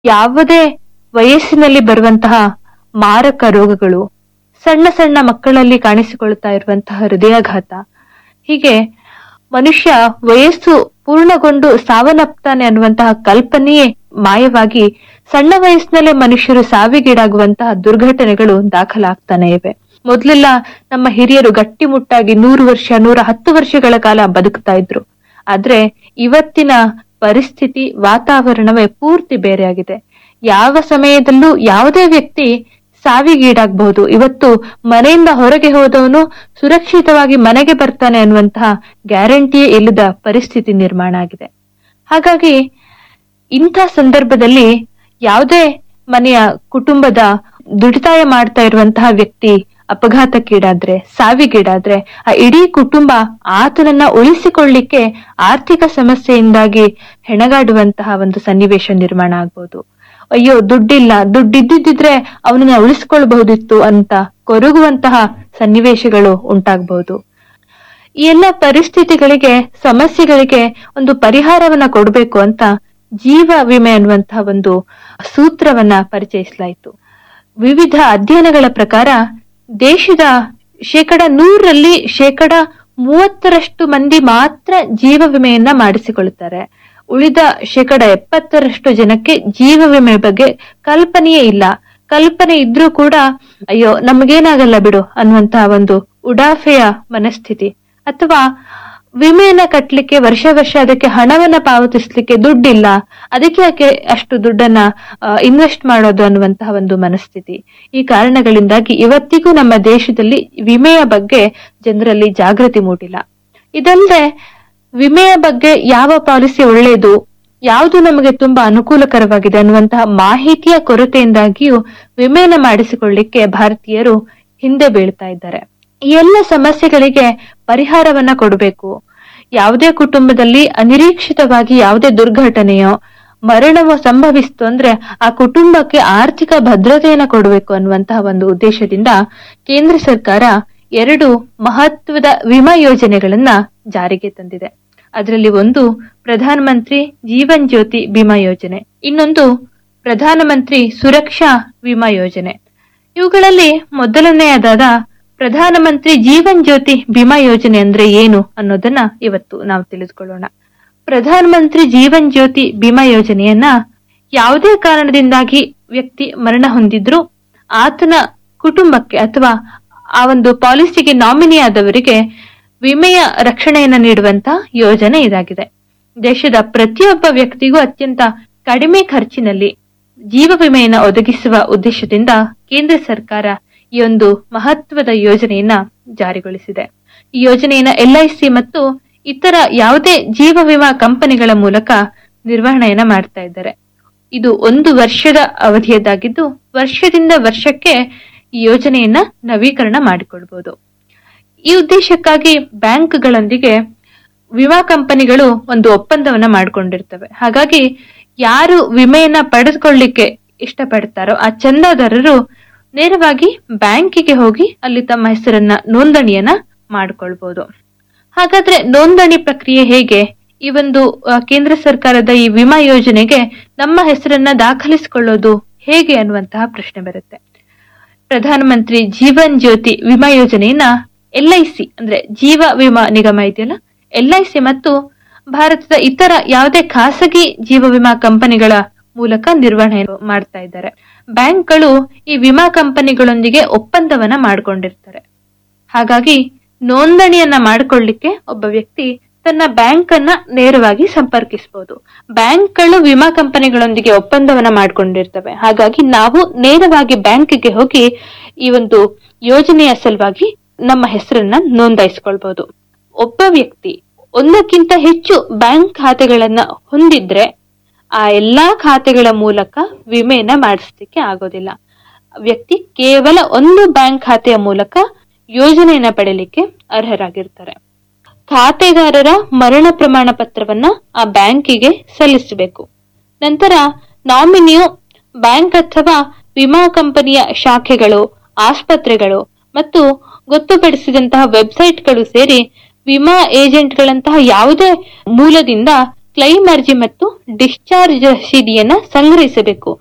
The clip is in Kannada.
ಯಾವುದೇ ವಯಸ್ಸಿನಲ್ಲಿ ಬರುವಂತಹ ಮಾರಕ ರೋಗಗಳು ಸಣ್ಣ ಸಣ್ಣ ಮಕ್ಕಳಲ್ಲಿ ಕಾಣಿಸಿಕೊಳ್ತಾ ಇರುವಂತಹ ಹೃದಯಾಘಾತ ಹೀಗೆ ಮನುಷ್ಯ ವಯಸ್ಸು ಪೂರ್ಣಗೊಂಡು ಸಾವನ್ನಪ್ತಾನೆ ಅನ್ನುವಂತಹ ಕಲ್ಪನೆಯೇ ಮಾಯವಾಗಿ ಸಣ್ಣ ವಯಸ್ಸಿನಲ್ಲೇ ಮನುಷ್ಯರು ಸಾವಿಗೀಡಾಗುವಂತಹ ದುರ್ಘಟನೆಗಳು ದಾಖಲಾಗ್ತಾನೆ ಇವೆ ಮೊದಲೆಲ್ಲ ನಮ್ಮ ಹಿರಿಯರು ಗಟ್ಟಿಮುಟ್ಟಾಗಿ ನೂರು ವರ್ಷ ನೂರ ಹತ್ತು ವರ್ಷಗಳ ಕಾಲ ಬದುಕ್ತಾ ಇದ್ರು ಆದ್ರೆ ಇವತ್ತಿನ ಪರಿಸ್ಥಿತಿ ವಾತಾವರಣವೇ ಪೂರ್ತಿ ಬೇರೆಯಾಗಿದೆ ಯಾವ ಸಮಯದಲ್ಲೂ ಯಾವುದೇ ವ್ಯಕ್ತಿ ಸಾವಿಗೀಡಾಗಬಹುದು ಇವತ್ತು ಮನೆಯಿಂದ ಹೊರಗೆ ಹೋದವನು ಸುರಕ್ಷಿತವಾಗಿ ಮನೆಗೆ ಬರ್ತಾನೆ ಅನ್ನುವಂತಹ ಗ್ಯಾರಂಟಿಯೇ ಇಲ್ಲದ ಪರಿಸ್ಥಿತಿ ನಿರ್ಮಾಣ ಆಗಿದೆ ಹಾಗಾಗಿ ಇಂಥ ಸಂದರ್ಭದಲ್ಲಿ ಯಾವುದೇ ಮನೆಯ ಕುಟುಂಬದ ದುಡಿತಾಯ ಮಾಡ್ತಾ ಇರುವಂತಹ ವ್ಯಕ್ತಿ ಅಪಘಾತಕ್ಕೀಡಾದ್ರೆ ಸಾವಿಗೀಡಾದ್ರೆ ಆ ಇಡೀ ಕುಟುಂಬ ಆತನನ್ನ ಉಳಿಸಿಕೊಳ್ಳಿಕ್ಕೆ ಆರ್ಥಿಕ ಸಮಸ್ಯೆಯಿಂದಾಗಿ ಹೆಣಗಾಡುವಂತಹ ಒಂದು ಸನ್ನಿವೇಶ ನಿರ್ಮಾಣ ಆಗ್ಬೋದು ಅಯ್ಯೋ ದುಡ್ಡಿಲ್ಲ ದುಡ್ಡಿದ್ದಿದ್ರೆ ಅವನನ್ನ ಉಳಿಸ್ಕೊಳ್ಬಹುದಿತ್ತು ಅಂತ ಕೊರಗುವಂತಹ ಸನ್ನಿವೇಶಗಳು ಉಂಟಾಗಬಹುದು ಈ ಎಲ್ಲ ಪರಿಸ್ಥಿತಿಗಳಿಗೆ ಸಮಸ್ಯೆಗಳಿಗೆ ಒಂದು ಪರಿಹಾರವನ್ನ ಕೊಡಬೇಕು ಅಂತ ಜೀವ ವಿಮೆ ಅನ್ನುವಂತಹ ಒಂದು ಸೂತ್ರವನ್ನ ಪರಿಚಯಿಸಲಾಯಿತು ವಿವಿಧ ಅಧ್ಯಯನಗಳ ಪ್ರಕಾರ ದೇಶದ ಶೇಕಡ ನೂರರಲ್ಲಿ ಶೇಕಡ ಮೂವತ್ತರಷ್ಟು ಮಂದಿ ಮಾತ್ರ ಜೀವ ವಿಮೆಯನ್ನ ಮಾಡಿಸಿಕೊಳ್ಳುತ್ತಾರೆ ಉಳಿದ ಶೇಕಡ ಎಪ್ಪತ್ತರಷ್ಟು ಜನಕ್ಕೆ ಜೀವ ವಿಮೆ ಬಗ್ಗೆ ಕಲ್ಪನೆಯೇ ಇಲ್ಲ ಕಲ್ಪನೆ ಇದ್ರೂ ಕೂಡ ಅಯ್ಯೋ ನಮಗೇನಾಗಲ್ಲ ಬಿಡು ಅನ್ನುವಂತಹ ಒಂದು ಉಡಾಫೆಯ ಮನಸ್ಥಿತಿ ಅಥವಾ ವಿಮೆಯನ್ನ ಕಟ್ಲಿಕ್ಕೆ ವರ್ಷ ವರ್ಷ ಅದಕ್ಕೆ ಹಣವನ್ನ ಪಾವತಿಸ್ಲಿಕ್ಕೆ ದುಡ್ಡಿಲ್ಲ ಅದಕ್ಕೆ ಯಾಕೆ ಅಷ್ಟು ದುಡ್ಡನ್ನ ಇನ್ವೆಸ್ಟ್ ಮಾಡೋದು ಅನ್ನುವಂತಹ ಒಂದು ಮನಸ್ಥಿತಿ ಈ ಕಾರಣಗಳಿಂದಾಗಿ ಇವತ್ತಿಗೂ ನಮ್ಮ ದೇಶದಲ್ಲಿ ವಿಮೆಯ ಬಗ್ಗೆ ಜನರಲ್ಲಿ ಜಾಗೃತಿ ಮೂಡಿಲ್ಲ ಇದಲ್ಲದೆ ವಿಮೆಯ ಬಗ್ಗೆ ಯಾವ ಪಾಲಿಸಿ ಒಳ್ಳೆಯದು ಯಾವುದು ನಮಗೆ ತುಂಬಾ ಅನುಕೂಲಕರವಾಗಿದೆ ಅನ್ನುವಂತಹ ಮಾಹಿತಿಯ ಕೊರತೆಯಿಂದಾಗಿಯೂ ವಿಮೆಯನ್ನ ಮಾಡಿಸಿಕೊಳ್ಳಿಕ್ಕೆ ಭಾರತೀಯರು ಹಿಂದೆ ಬೀಳ್ತಾ ಇದ್ದಾರೆ ಈ ಎಲ್ಲ ಸಮಸ್ಯೆಗಳಿಗೆ ಪರಿಹಾರವನ್ನ ಕೊಡಬೇಕು ಯಾವುದೇ ಕುಟುಂಬದಲ್ಲಿ ಅನಿರೀಕ್ಷಿತವಾಗಿ ಯಾವುದೇ ದುರ್ಘಟನೆಯೋ ಮರಣವೋ ಸಂಭವಿಸ್ತು ಅಂದ್ರೆ ಆ ಕುಟುಂಬಕ್ಕೆ ಆರ್ಥಿಕ ಭದ್ರತೆಯನ್ನ ಕೊಡಬೇಕು ಅನ್ನುವಂತಹ ಒಂದು ಉದ್ದೇಶದಿಂದ ಕೇಂದ್ರ ಸರ್ಕಾರ ಎರಡು ಮಹತ್ವದ ವಿಮಾ ಯೋಜನೆಗಳನ್ನ ಜಾರಿಗೆ ತಂದಿದೆ ಅದರಲ್ಲಿ ಒಂದು ಪ್ರಧಾನ ಮಂತ್ರಿ ಜೀವನ್ ಜ್ಯೋತಿ ವಿಮಾ ಯೋಜನೆ ಇನ್ನೊಂದು ಪ್ರಧಾನಮಂತ್ರಿ ಸುರಕ್ಷಾ ವಿಮಾ ಯೋಜನೆ ಇವುಗಳಲ್ಲಿ ಮೊದಲನೆಯದಾದ ಪ್ರಧಾನಮಂತ್ರಿ ಜೀವನ್ ಜ್ಯೋತಿ ವಿಮಾ ಯೋಜನೆ ಅಂದ್ರೆ ಏನು ಅನ್ನೋದನ್ನ ಇವತ್ತು ನಾವು ತಿಳಿದುಕೊಳ್ಳೋಣ ಪ್ರಧಾನಮಂತ್ರಿ ಜೀವನ್ ಜ್ಯೋತಿ ವಿಮಾ ಯೋಜನೆಯನ್ನ ಯಾವುದೇ ಕಾರಣದಿಂದಾಗಿ ವ್ಯಕ್ತಿ ಮರಣ ಹೊಂದಿದ್ರು ಆತನ ಕುಟುಂಬಕ್ಕೆ ಅಥವಾ ಆ ಒಂದು ಪಾಲಿಸಿಗೆ ನಾಮಿನಿ ಆದವರಿಗೆ ವಿಮೆಯ ರಕ್ಷಣೆಯನ್ನ ನೀಡುವಂತ ಯೋಜನೆ ಇದಾಗಿದೆ ದೇಶದ ಪ್ರತಿಯೊಬ್ಬ ವ್ಯಕ್ತಿಗೂ ಅತ್ಯಂತ ಕಡಿಮೆ ಖರ್ಚಿನಲ್ಲಿ ಜೀವ ವಿಮೆಯನ್ನ ಒದಗಿಸುವ ಉದ್ದೇಶದಿಂದ ಕೇಂದ್ರ ಸರ್ಕಾರ ಈ ಒಂದು ಮಹತ್ವದ ಯೋಜನೆಯನ್ನ ಜಾರಿಗೊಳಿಸಿದೆ ಈ ಯೋಜನೆಯನ್ನ ಎಲ್ಐಸಿ ಮತ್ತು ಇತರ ಯಾವುದೇ ಜೀವ ವಿಮಾ ಕಂಪನಿಗಳ ಮೂಲಕ ನಿರ್ವಹಣೆಯನ್ನ ಮಾಡ್ತಾ ಇದ್ದಾರೆ ಇದು ಒಂದು ವರ್ಷದ ಅವಧಿಯದ್ದಾಗಿದ್ದು ವರ್ಷದಿಂದ ವರ್ಷಕ್ಕೆ ಈ ಯೋಜನೆಯನ್ನ ನವೀಕರಣ ಮಾಡಿಕೊಳ್ಬಹುದು ಈ ಉದ್ದೇಶಕ್ಕಾಗಿ ಬ್ಯಾಂಕ್ಗಳೊಂದಿಗೆ ವಿಮಾ ಕಂಪನಿಗಳು ಒಂದು ಒಪ್ಪಂದವನ್ನ ಮಾಡಿಕೊಂಡಿರ್ತವೆ ಹಾಗಾಗಿ ಯಾರು ವಿಮೆಯನ್ನ ಪಡೆದುಕೊಳ್ಳಿಕ್ಕೆ ಇಷ್ಟಪಡ್ತಾರೋ ಆ ಚಂದಾದಾರರು ನೇರವಾಗಿ ಬ್ಯಾಂಕಿಗೆ ಹೋಗಿ ಅಲ್ಲಿ ತಮ್ಮ ಹೆಸರನ್ನ ನೋಂದಣಿಯನ್ನ ಮಾಡ್ಕೊಳ್ಬಹುದು ಹಾಗಾದ್ರೆ ನೋಂದಣಿ ಪ್ರಕ್ರಿಯೆ ಹೇಗೆ ಈ ಒಂದು ಆ, ಕೇಂದ್ರ ಸರ್ಕಾರದ ಈ ವಿಮಾ ಯೋಜನೆಗೆ ನಮ್ಮ ಹೆಸರನ್ನ ದಾಖಲಿಸಿಕೊಳ್ಳೋದು ಹೇಗೆ ಅನ್ನುವಂತಹ ಪ್ರಶ್ನೆ ಬರುತ್ತೆ ಪ್ರಧಾನಮಂತ್ರಿ ಜೀವನ್ ಜ್ಯೋತಿ ವಿಮಾ ಯೋಜನೆಯನ್ನ ಎಲ್ಐಸಿ ಅಂದ್ರೆ ಜೀವ ವಿಮಾ ನಿಗಮ ಇದೆಯಲ್ಲ ಎಲ್ಐಸಿ ಮತ್ತು ಭಾರತದ ಇತರ ಯಾವುದೇ ಖಾಸಗಿ ಜೀವ ವಿಮಾ ಕಂಪನಿಗಳ ಮೂಲಕ ನಿರ್ವಹಣೆ ಮಾಡ್ತಾ ಇದ್ದಾರೆ ಬ್ಯಾಂಕ್ಗಳು ಈ ವಿಮಾ ಕಂಪನಿಗಳೊಂದಿಗೆ ಒಪ್ಪಂದವನ್ನ ಮಾಡ್ಕೊಂಡಿರ್ತಾರೆ ಹಾಗಾಗಿ ನೋಂದಣಿಯನ್ನ ಮಾಡಿಕೊಳ್ಳಿಕ್ಕೆ ಒಬ್ಬ ವ್ಯಕ್ತಿ ತನ್ನ ಬ್ಯಾಂಕ್ ಅನ್ನ ನೇರವಾಗಿ ಸಂಪರ್ಕಿಸಬಹುದು ಬ್ಯಾಂಕ್ಗಳು ವಿಮಾ ಕಂಪನಿಗಳೊಂದಿಗೆ ಒಪ್ಪಂದವನ್ನ ಮಾಡ್ಕೊಂಡಿರ್ತವೆ ಹಾಗಾಗಿ ನಾವು ನೇರವಾಗಿ ಬ್ಯಾಂಕ್ಗೆ ಹೋಗಿ ಈ ಒಂದು ಯೋಜನೆಯ ಸಲುವಾಗಿ ನಮ್ಮ ಹೆಸರನ್ನ ನೋಂದಾಯಿಸಿಕೊಳ್ಬಹುದು ಒಬ್ಬ ವ್ಯಕ್ತಿ ಒಂದಕ್ಕಿಂತ ಹೆಚ್ಚು ಬ್ಯಾಂಕ್ ಖಾತೆಗಳನ್ನ ಹೊಂದಿದ್ರೆ ಆ ಎಲ್ಲಾ ಖಾತೆಗಳ ಮೂಲಕ ವಿಮೆಯನ್ನ ಮಾಡಿಸ್ಲಿಕ್ಕೆ ಆಗೋದಿಲ್ಲ ವ್ಯಕ್ತಿ ಕೇವಲ ಒಂದು ಬ್ಯಾಂಕ್ ಖಾತೆಯ ಮೂಲಕ ಯೋಜನೆಯನ್ನ ಪಡೆಯಲಿಕ್ಕೆ ಅರ್ಹರಾಗಿರ್ತಾರೆ ಖಾತೆದಾರರ ಮರಣ ಪ್ರಮಾಣ ಪತ್ರವನ್ನ ಆ ಬ್ಯಾಂಕಿಗೆ ಸಲ್ಲಿಸಬೇಕು ನಂತರ ನಾಮಿನಿಯು ಬ್ಯಾಂಕ್ ಅಥವಾ ವಿಮಾ ಕಂಪನಿಯ ಶಾಖೆಗಳು ಆಸ್ಪತ್ರೆಗಳು ಮತ್ತು ಗೊತ್ತುಪಡಿಸಿದಂತಹ ವೆಬ್ಸೈಟ್ಗಳು ಸೇರಿ ವಿಮಾ ಏಜೆಂಟ್ಗಳಂತಹ ಯಾವುದೇ ಮೂಲದಿಂದ ಕ್ಲೈಮ್ ಅರ್ಜಿ ಮತ್ತು ಡಿಸ್ಚಾರ್ಜ್ ರಸೀದಿಯನ್ನ ಸಂಗ್ರಹಿಸಬೇಕು